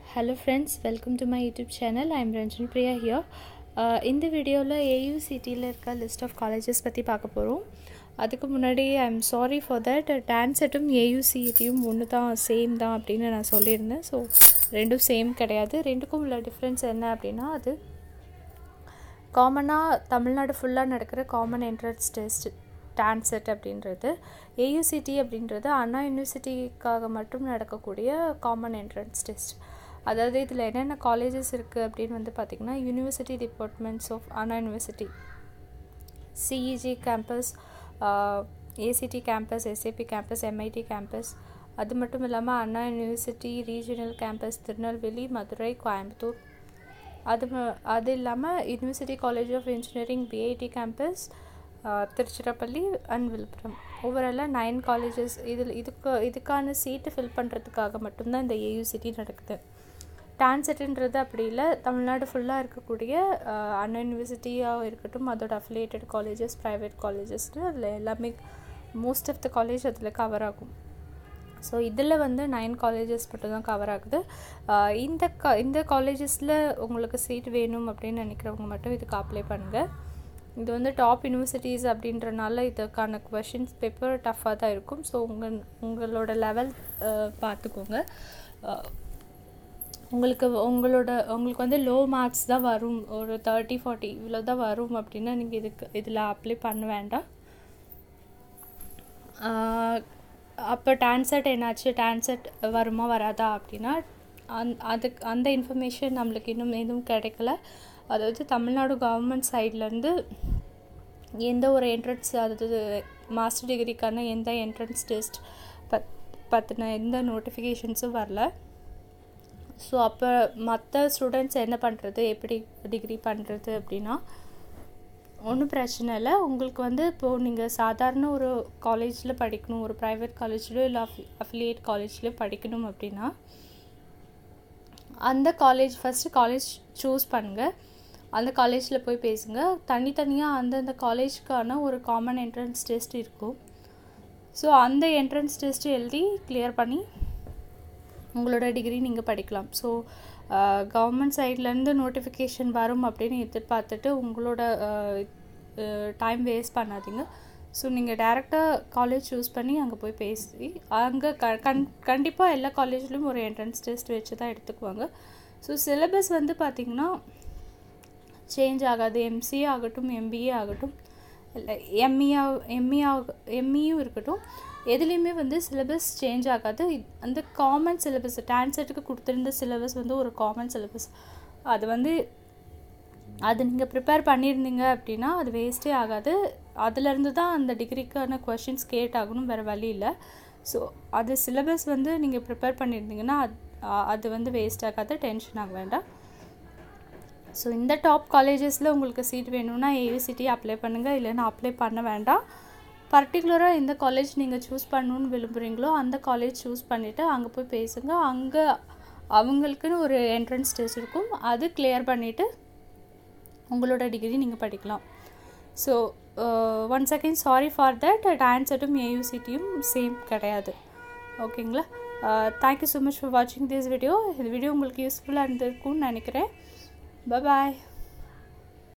Hello friends welcome to my YouTube channel I'm Ranjan Priya here இந்த வீடியோவில் ஏயூசிடியில் இருக்க லிஸ்ட் ஆஃப் காலேஜஸ் பற்றி பார்க்க போகிறோம் அதுக்கு முன்னாடி I am sorry for that டான்செட்டும் ஏயூசிடியும் ஒன்று தான் சேம் தான் அப்படின்னு நான் சொல்லியிருந்தேன் ஸோ ரெண்டும் சேம் கிடையாது ரெண்டுக்கும் உள்ள டிஃப்ரென்ஸ் என்ன அப்படின்னா அது காமனாக தமிழ்நாடு ஃபுல்லாக நடக்கிற காமன் என்ட்ரன்ஸ் டெஸ்ட் டான்செட் அப்படின்றது ஏயுசிடி அப்படின்றது அண்ணா யூனிவர்சிட்டிக்காக மட்டும் நடக்கக்கூடிய காமன் என்ட்ரன்ஸ் டெஸ்ட் அதாவது இதில் என்னென்ன காலேஜஸ் இருக்குது அப்படின்னு வந்து பார்த்திங்கன்னா university departments of Anna university CEG campus ACT campus SAP campus MIT campus அது மட்டும் இல்லாமல் Anna university regional campus Tirunelveli Madurai Coimbatore அது அது இல்லாமல் university college of engineering BIT campus Tiruchirappalli and Villupuram ஓவராலாக நைன் காலேஜஸ் இதில் இதுக்கு இதுக்கான சீட்டு ஃபில் பண்ணுறதுக்காக மட்டும்தான் இந்த ஏயூசிட்டி நடக்குது டான்செட்டுன்றது அப்படி இல்லை தமிழ்நாடு ஃபுல்லாக இருக்கக்கூடிய அண்ணா யூனிவர்சிட்டியாக இருக்கட்டும் அதோட அஃபிலியேட்டட் காலேஜஸ் ப்ரைவேட் காலேஜஸ்னு அதில் எல்லாமே மோஸ்ட் ஆஃப் த காலேஜ் அதில் கவர் ஆகும் ஸோ இதில் வந்து நைன் காலேஜஸ் மட்டும் தான் கவர் ஆகுது இந்த க இந்த காலேஜஸில் உங்களுக்கு சீட் வேணும் அப்படின்னு நினைக்கிறவங்க மட்டும் இதுக்கு அப்ளை பண்ணுங்கள் இது வந்து டாப் யூனிவர்சிட்டிஸ் அப்படின்றனால இதுக்கான கொஷின்ஸ் பேப்பர் டஃப்பாக தான் இருக்கும் ஸோ உங்கள் உங்களோட லெவல் பார்த்துக்கோங்க உங்களுக்கு உங்களோட உங்களுக்கு வந்து லோ மார்க்ஸ் தான் வரும் ஒரு தேர்ட்டி ஃபார்ட்டி இவ்வளோ தான் வரும் அப்படின்னா நீங்கள் இதுக்கு இதில் அப்ளை பண்ண வேண்டாம் அப்போ டான்செட் என்னாச்சு டான்செட் வருமா வராதா அப்படின்னா அந் அதுக்கு அந்த இன்ஃபர்மேஷன் நம்மளுக்கு இன்னும் எதுவும் கிடைக்கல அதாவது தமிழ்நாடு கவர்மெண்ட் சைட்லேருந்து எந்த ஒரு என்ட்ரன்ஸ் அதாவது மாஸ்டர் டிகிரிக்கான எந்த என்ட்ரன்ஸ் டெஸ்ட் பத் பற்றின எந்த நோட்டிஃபிகேஷன்ஸும் வரல ஸோ அப்போ மற்ற ஸ்டூடெண்ட்ஸ் என்ன பண்ணுறது எப்படி டிகிரி பண்ணுறது அப்படின்னா ஒன்றும் பிரச்சனை இல்லை உங்களுக்கு வந்து இப்போது நீங்கள் சாதாரண ஒரு காலேஜில் படிக்கணும் ஒரு ப்ரைவேட் காலேஜ்லையோ இல்லை அஃபி அஃபிலியேட் காலேஜ்லையோ படிக்கணும் அப்படின்னா அந்த காலேஜ் ஃபஸ்ட்டு காலேஜ் சூஸ் பண்ணுங்கள் அந்த காலேஜில் போய் பேசுங்க தனித்தனியாக அந்தந்த காலேஜ்க்கான ஒரு காமன் என்ட்ரன்ஸ் டெஸ்ட் இருக்கும் ஸோ அந்த என்ட்ரன்ஸ் டெஸ்ட்டு எழுதி கிளியர் பண்ணி உங்களோட டிகிரி நீங்கள் படிக்கலாம் ஸோ கவர்மெண்ட் சைட்லேருந்து நோட்டிஃபிகேஷன் வரும் அப்படின்னு எதிர்பார்த்துட்டு உங்களோட டைம் வேஸ்ட் பண்ணாதீங்க ஸோ நீங்கள் டேரெக்டாக காலேஜ் சூஸ் பண்ணி அங்கே போய் பேசி அங்கே க கண் கண்டிப்பாக எல்லா காலேஜ்லேயும் ஒரு என்ட்ரன்ஸ் டெஸ்ட் வச்சு தான் எடுத்துக்குவாங்க ஸோ சிலபஸ் வந்து பார்த்திங்கன்னா சேஞ்ச் ஆகாது எம்சிஏ ஆகட்டும் எம்பிஏ ஆகட்டும் இல்லை எம்இஆ எம்இ ஆக எம்இயும் இருக்கட்டும் எதுலேயுமே வந்து சிலபஸ் சேஞ்ச் ஆகாது அந்த காமன் சிலபஸ் டான்செட்டுக்கு கொடுத்துருந்த சிலபஸ் வந்து ஒரு காமன் சிலபஸ் அது வந்து அது நீங்கள் ப்ரிப்பேர் பண்ணியிருந்தீங்க அப்படின்னா அது வேஸ்ட்டே ஆகாது அதுலேருந்து தான் அந்த டிகிரிக்கான கொஷின்ஸ் கேட் ஆகணும் வேறு வழி இல்லை ஸோ அது சிலபஸ் வந்து நீங்கள் ப்ரிப்பேர் பண்ணியிருந்தீங்கன்னா அது அது வந்து வேஸ்ட் ஆகாது டென்ஷன் ஆக வேண்டாம் ஸோ இந்த டாப் காலேஜஸில் உங்களுக்கு சீட் வேணும்னா ஏவிசிட்டி அப்ளை பண்ணுங்கள் இல்லைன்னா அப்ளை பண்ண வேண்டாம் பர்டிகுலராக எந்த காலேஜ் நீங்கள் சூஸ் பண்ணணுன்னு விரும்புகிறீங்களோ அந்த காலேஜ் சூஸ் பண்ணிவிட்டு அங்கே போய் பேசுங்க அங்கே அவங்களுக்குன்னு ஒரு என்ட்ரன்ஸ் டெஸ்ட் இருக்கும் அது கிளியர் பண்ணிவிட்டு உங்களோட டிகிரி நீங்கள் படிக்கலாம் so one second sorry for that டான்செட்டும் ஏயூசிட்டியும் சேம் கிடையாது ஓகேங்களா தேங்க்யூ ஸோ மச் ஃபார் வாட்சிங் திஸ் வீடியோ இந்த வீடியோ உங்களுக்கு யூஸ்ஃபுல்லாக இருந்திருக்கும்னு நினைக்கிறேன் Bye bye.